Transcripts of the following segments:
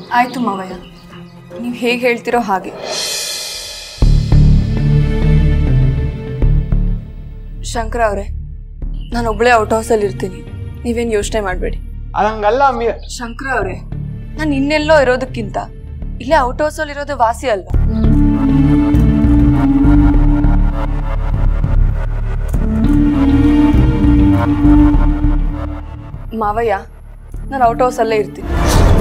ಆಯ್ತು ಮಾವಯ್ಯ ನೀವು ಹೇಗೆ ಹೇಳ್ತಿರೋ ಹಾಗೆ ಶಂಕರ ಅವರೇ ನಾನು ಒಬ್ಬಳೇ ಔಟ್ ಹೌಸಲ್ಲಿ ಇರ್ತೀನಿ ನೀವೇನು ಯೋಚನೆ ಮಾಡಬೇಡಿ ಅದಂಗಲ್ಲ ಮೀ ಶಂಕರ ಅವರೇ ನಾನು ಇನ್ನೆಲ್ಲೋ ಇರೋದಕ್ಕಿಂತ ಇಲ್ಲೇ ಔಟ್ ಹೌಸಲ್ಲಿ ಇರೋದು ವಾಸಿ ಅಲ್ವಾ ಮಾವಯ್ಯ ನಾನು ಔಟ್ ಹೌಸಲ್ಲೇ ಇರ್ತೀನಿ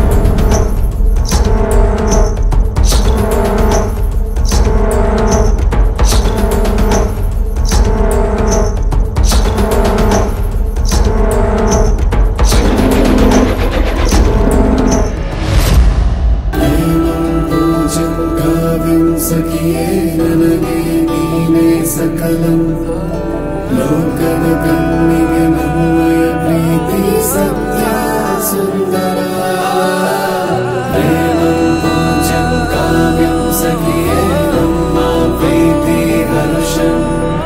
ಸಖಿಯೇ ನನಗೆ ನೀನೇ ಸಕಲಂ ಲೋಕದ ಕಣ್ಣಿಗೆ ನಮ್ಮಯ ಪ್ರೀತಿ ಸತ್ಯ ಸುಂದರ ಪ್ರೇಮಂ ಪೂಜ್ಯಂ ಕಾವ್ಯಂ ಸಖಿಯೇ ನಮ್ಮ ಪ್ರೀತಿ ಹರ್ಷಂ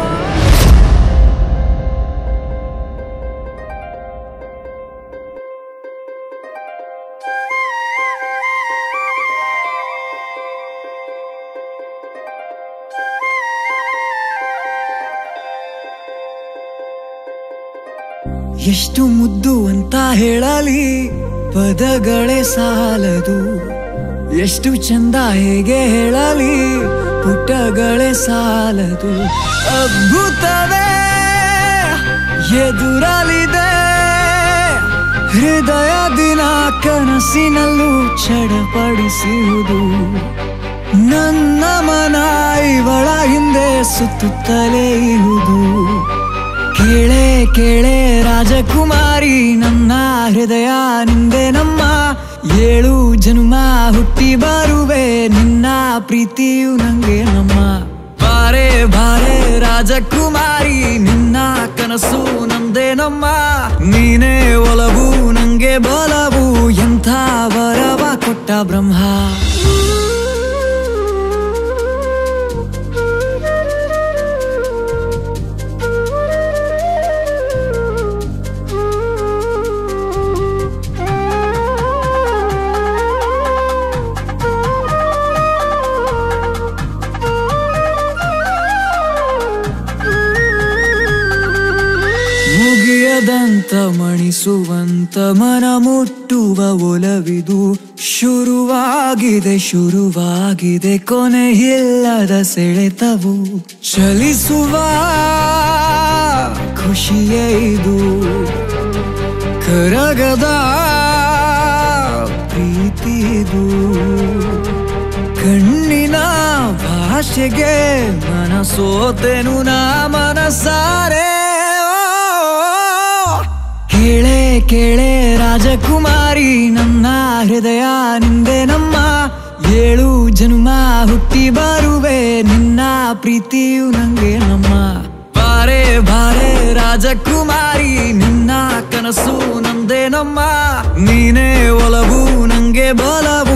ಎಷ್ಟು ಮುದ್ದು ಅಂತ ಹೇಳಲಿ ಪದಗಳೇ ಸಾಲದು ಎಷ್ಟು ಚಂದ ಹೇಗೆ ಹೇಳಲಿ ಪುಟಗಳೇ ಸಾಲದು ಅದ್ಭುತವೇ ಎದುರಲಿದೆ ಹೃದಯ ದಿನ ಕನಸಿನಲ್ಲೂ ಚಡಪಡಿಸುವುದು ನನ್ನ ಮನ ಇವಳ ಹಿಂದೆ ಸುತ್ತುತ್ತಲೇ ಇರುವುದು ಕೇಳೆ ಕೇಳೆ ರಾಜಕುಮಾರಿ ನನ್ನ ಹೃದಯ ನಿಂದೆ ನಮ್ಮ ಏಳು ಜನ್ಮ ಹುಟ್ಟಿ ಬರುವೆ ನಿನ್ನ ಪ್ರೀತಿಯು ನಂಗೆ ನಮ್ಮ ಬಾರೆ ಬಾರೆ ರಾಜಕುಮಾರಿ ನಿನ್ನ ಕನಸು ನಂದೆ ನಮ್ಮ ನೀನೇ ಒಲವು ನಂಗೆ ಬಲವು ಎಂಥ ವರವ ಕೊಟ್ಟ ಬ್ರಹ್ಮ ಮುಗಿಯದಂತ ಮಣಿಸುವಂತ ಮನ ಮುಟ್ಟುವ ಒಲವಿದು ಶುರುವಾಗಿದೆ ಶುರುವಾಗಿದೆ ಕೊನೆಯಿಲ್ಲದ ಸೆಳೆತವು ಚಲಿಸುವ ಖುಷಿಯೇ ಇದು ಕರಗದ ಪ್ರೀತಿದು ಕಣ್ಣಿನ ಭಾಷೆಗೆ ಮನಸೋತೆನು ನಾ ಮನಸಾರೆ ಕೇಳೆ ಕೇಳೆ ರಾಜಕುಮಾರಿ ನನ್ನ ಹೃದಯ ನಿಂದೆ ನಮ್ಮ ಏಳು ಜನ್ಮ ಹುಟ್ಟಿ ಬರುವೆ ನಿನ್ನ ಪ್ರೀತಿಯು ನಂಗೆ ನಮ್ಮ ಬಾರೆ ಬಾರೆ ರಾಜಕುಮಾರಿ ನಿನ್ನ ಕನಸು ನಂದೆ ನಮ್ಮ ನೀನೇ ಒಲವು ನಂಗೆ ಬಲವು